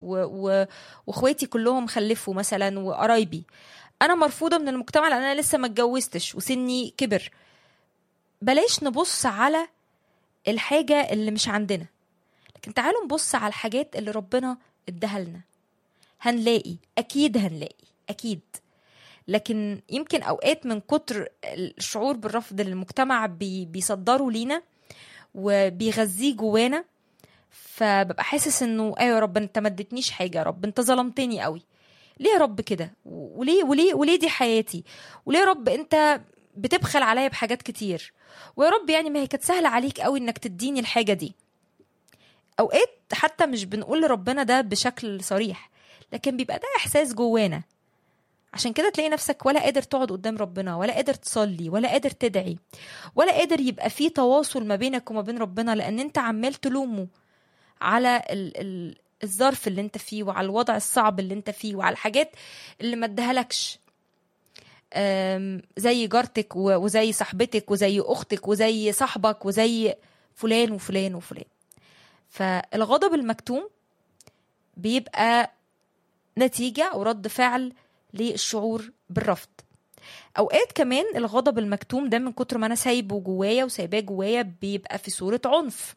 و... و... واخواتي كلهم خلفوا مثلا وقرايبي انا مرفوضه من المجتمع لان انا لسه ما اتجوزتش وسني كبر بلاش نبص على الحاجه اللي مش عندنا لكن تعالوا نبص على الحاجات اللي ربنا اداها لنا هنلاقي اكيد هنلاقي اكيد لكن يمكن اوقات من كتر الشعور بالرفض اللي المجتمع بي بيصدره لينا وبيغذيه جوانا فببقى حاسس انه ايوه يا رب انت ما اديتنيش حاجه يا رب انت ظلمتني قوي ليه يا رب كده وليه وليه وليه دي حياتي وليه يا رب انت بتبخل عليا بحاجات كتير ويا رب يعني ما هي كانت سهله عليك قوي انك تديني الحاجه دي اوقات حتى مش بنقول لربنا ده بشكل صريح لكن بيبقى ده احساس جوانا عشان كده تلاقي نفسك ولا قادر تقعد قدام ربنا ولا قادر تصلي ولا قادر تدعي ولا قادر يبقى في تواصل ما بينك وما بين ربنا لان انت عمال تلومه على ال ال الظرف اللي انت فيه وعلى الوضع الصعب اللي انت فيه وعلى الحاجات اللي ما ادهالكش زي جارتك وزي صاحبتك وزي اختك وزي صاحبك وزي فلان وفلان وفلان فالغضب المكتوم بيبقى نتيجة أو رد فعل للشعور بالرفض أوقات كمان الغضب المكتوم ده من كتر ما أنا سايبه جوايا وسايباه جوايا بيبقى في صورة عنف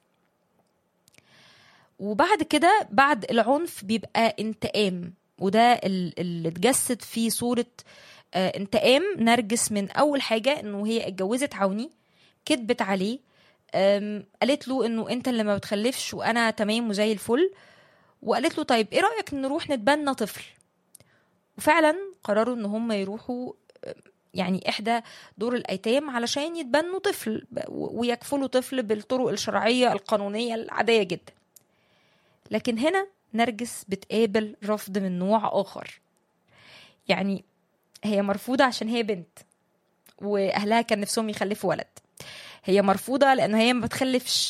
وبعد كده بعد العنف بيبقى انتقام وده اللي اتجسد في صورة انتقام نرجس من أول حاجة إنه هي اتجوزت عوني كذبت عليه قالت له إنه أنت اللي ما بتخلفش وأنا تمام وزي الفل وقالت له طيب إيه رأيك نروح نتبنى طفل وفعلا قرروا إن هم يروحوا يعني إحدى دور الأيتام علشان يتبنوا طفل ويكفلوا طفل بالطرق الشرعية القانونية العادية جدا لكن هنا نرجس بتقابل رفض من نوع آخر يعني هي مرفوضة عشان هي بنت وأهلها كان نفسهم يخلفوا ولد هي مرفوضة لأن هي ما بتخلفش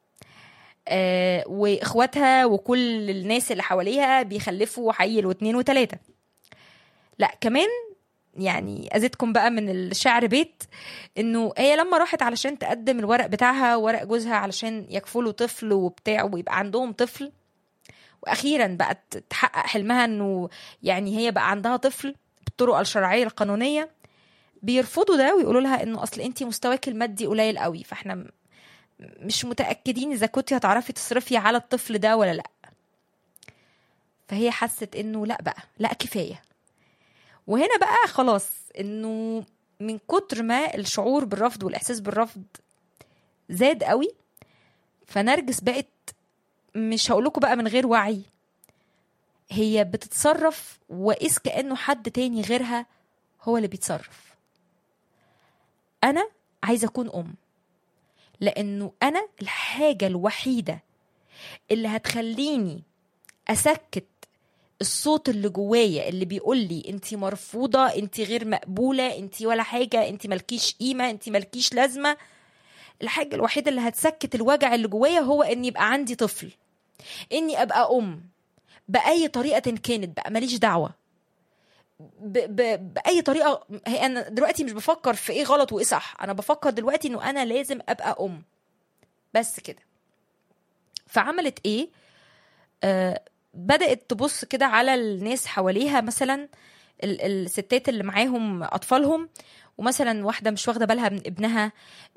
آه واخواتها وكل الناس اللي حواليها بيخلفوا حيل واتنين وتلاتة لا كمان يعني أزيدكم بقى من الشعر بيت إنه هي لما راحت علشان تقدم الورق بتاعها ورق جوزها علشان يكفلوا طفل وبتاع ويبقى عندهم طفل واخيرا بقت تحقق حلمها انه يعني هي بقى عندها طفل بالطرق الشرعيه القانونيه بيرفضوا ده ويقولوا لها انه اصل انت مستواك المادي قليل قوي فاحنا مش متاكدين اذا كنتي هتعرفي تصرفي على الطفل ده ولا لا فهي حست انه لا بقى لا كفايه وهنا بقى خلاص انه من كتر ما الشعور بالرفض والاحساس بالرفض زاد قوي فنرجس بقت مش هقولكوا بقى من غير وعي هي بتتصرف وإذ كأنه حد تاني غيرها هو اللي بيتصرف أنا عايزة أكون أم لأنه أنا الحاجة الوحيدة اللي هتخليني أسكت الصوت اللي جوايا اللي بيقول لي انت مرفوضه انت غير مقبوله انت ولا حاجه انت ملكيش قيمه انت ملكيش لازمه الحاجه الوحيده اللي هتسكت الوجع اللي جوايا هو اني يبقى عندي طفل اني ابقى ام باي طريقه كانت بقى ماليش دعوه ب ب باي طريقه هي انا دلوقتي مش بفكر في ايه غلط وايه صح انا بفكر دلوقتي انه انا لازم ابقى ام بس كده فعملت ايه آه بدات تبص كده على الناس حواليها مثلا الستات اللي معاهم اطفالهم ومثلا واحده مش واخده بالها من ابنها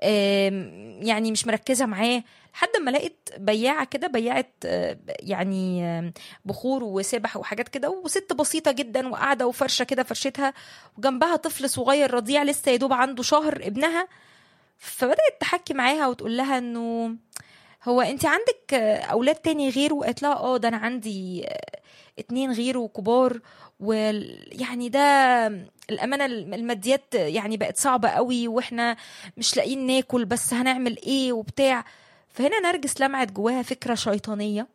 يعني مش مركزه معاه لحد ما لقيت بياعه كده بياعه يعني بخور وسبح وحاجات كده وست بسيطه جدا وقاعده وفرشه كده فرشتها وجنبها طفل صغير رضيع لسه يدوب عنده شهر ابنها فبدات تحكي معاها وتقول لها انه هو انت عندك اولاد تاني غيره قالت لها اه ده انا عندي اتنين غيره كبار ويعني ده الامانه الماديات يعني بقت صعبه قوي واحنا مش لاقيين ناكل بس هنعمل ايه وبتاع فهنا نرجس لمعت جواها فكره شيطانيه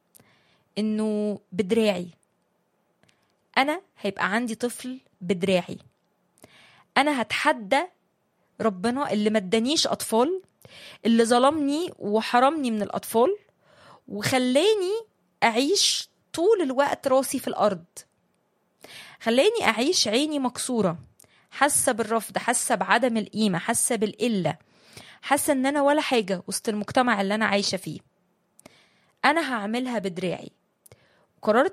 انه بدراعي انا هيبقى عندي طفل بدراعي انا هتحدى ربنا اللي ما ادانيش اطفال اللي ظلمني وحرمني من الاطفال وخلاني اعيش طول الوقت راسي في الارض خلاني اعيش عيني مكسوره حاسه بالرفض حاسه بعدم القيمه حاسه بالقله حاسه ان انا ولا حاجه وسط المجتمع اللي انا عايشه فيه انا هعملها بدراعي قررت